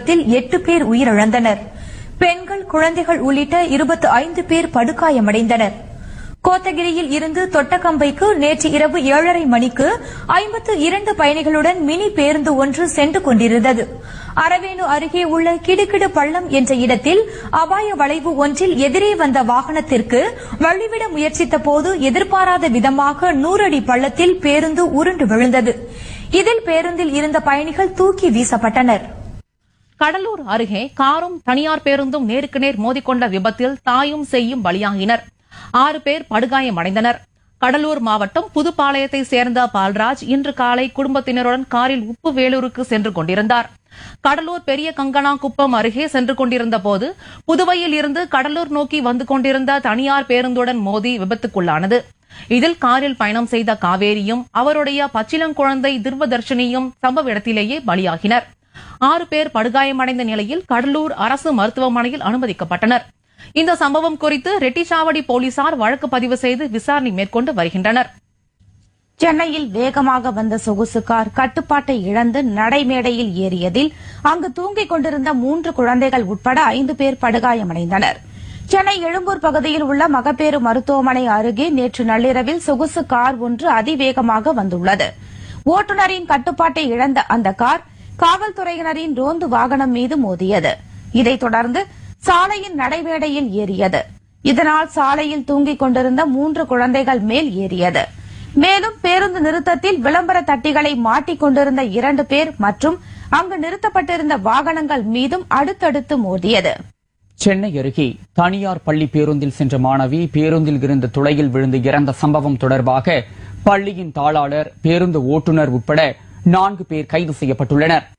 விபத்தில் எட்டு பேர் உயிரிழந்தனர் பெண்கள் குழந்தைகள் உள்ளிட்ட இருபத்தி ஐந்து பேர் படுகாயமடைந்தனர் கோத்தகிரியில் இருந்து தொட்டக்கம்பைக்கு நேற்று இரவு ஏழரை மணிக்கு ஐம்பத்து இரண்டு பயணிகளுடன் மினி பேருந்து ஒன்று சென்று கொண்டிருந்தது அரவேணு அருகே உள்ள கிடுகிடு பள்ளம் என்ற இடத்தில் அபாய வளைவு ஒன்றில் எதிரே வந்த வாகனத்திற்கு வழிவிட முயற்சித்த போது எதிர்பாராத விதமாக நூறடி பள்ளத்தில் பேருந்து உருண்டு விழுந்தது இதில் பேருந்தில் இருந்த பயணிகள் தூக்கி வீசப்பட்டனர் கடலூர் அருகே காரும் தனியார் பேருந்தும் நேருக்கு நேர் மோதிக்கொண்ட விபத்தில் தாயும் செய்யும் பலியாகினர் ஆறு பேர் படுகாயமடைந்தனர் கடலூர் மாவட்டம் புதுப்பாளையத்தை சேர்ந்த பால்ராஜ் இன்று காலை குடும்பத்தினருடன் காரில் உப்பு வேலூருக்கு சென்று கொண்டிருந்தார் கடலூர் பெரிய கங்கனாகுப்பம் அருகே சென்று கொண்டிருந்த போது புதுவையில் இருந்து கடலூர் நோக்கி வந்து கொண்டிருந்த தனியார் பேருந்துடன் மோதி விபத்துக்குள்ளானது இதில் காரில் பயணம் செய்த காவேரியும் அவருடைய பச்சிளங்குழந்தை துர்வதர்ஷினியும் சம்பவ இடத்திலேயே பலியாகினர் ஆறு பேர் படுகாயமடைந்த நிலையில் கடலூர் அரசு மருத்துவமனையில் அனுமதிக்கப்பட்டனர் இந்த சம்பவம் குறித்து ரெட்டிச்சாவடி போலீசார் வழக்கு பதிவு செய்து விசாரணை மேற்கொண்டு வருகின்றனர் சென்னையில் வேகமாக வந்த சொகுசு கார் கட்டுப்பாட்டை இழந்து நடைமேடையில் ஏறியதில் அங்கு தூங்கிக் கொண்டிருந்த மூன்று குழந்தைகள் உட்பட ஐந்து பேர் படுகாயமடைந்தனர் சென்னை எழும்பூர் பகுதியில் உள்ள மகப்பேறு மருத்துவமனை அருகே நேற்று நள்ளிரவில் சொகுசு கார் ஒன்று அதிவேகமாக வந்துள்ளது ஓட்டுநரின் கட்டுப்பாட்டை இழந்த அந்த கார் காவல்துறையினரின் ரோந்து வாகனம் மீது மோதியது இதைத் தொடர்ந்து சாலையின் நடைமேடையில் ஏறியது இதனால் சாலையில் தூங்கிக் கொண்டிருந்த மூன்று குழந்தைகள் மேல் ஏறியது மேலும் பேருந்து நிறுத்தத்தில் விளம்பர தட்டிகளை மாட்டிக் கொண்டிருந்த இரண்டு பேர் மற்றும் அங்கு நிறுத்தப்பட்டிருந்த வாகனங்கள் மீதும் அடுத்தடுத்து மோதியது சென்னை அருகே தனியார் பள்ளி பேருந்தில் சென்ற மாணவி பேருந்தில் இருந்த துளையில் விழுந்து இறந்த சம்பவம் தொடர்பாக பள்ளியின் தாளாளர் பேருந்து ஓட்டுநர் உட்பட நான்கு பேர் கைது செய்யப்பட்டுள்ளனர்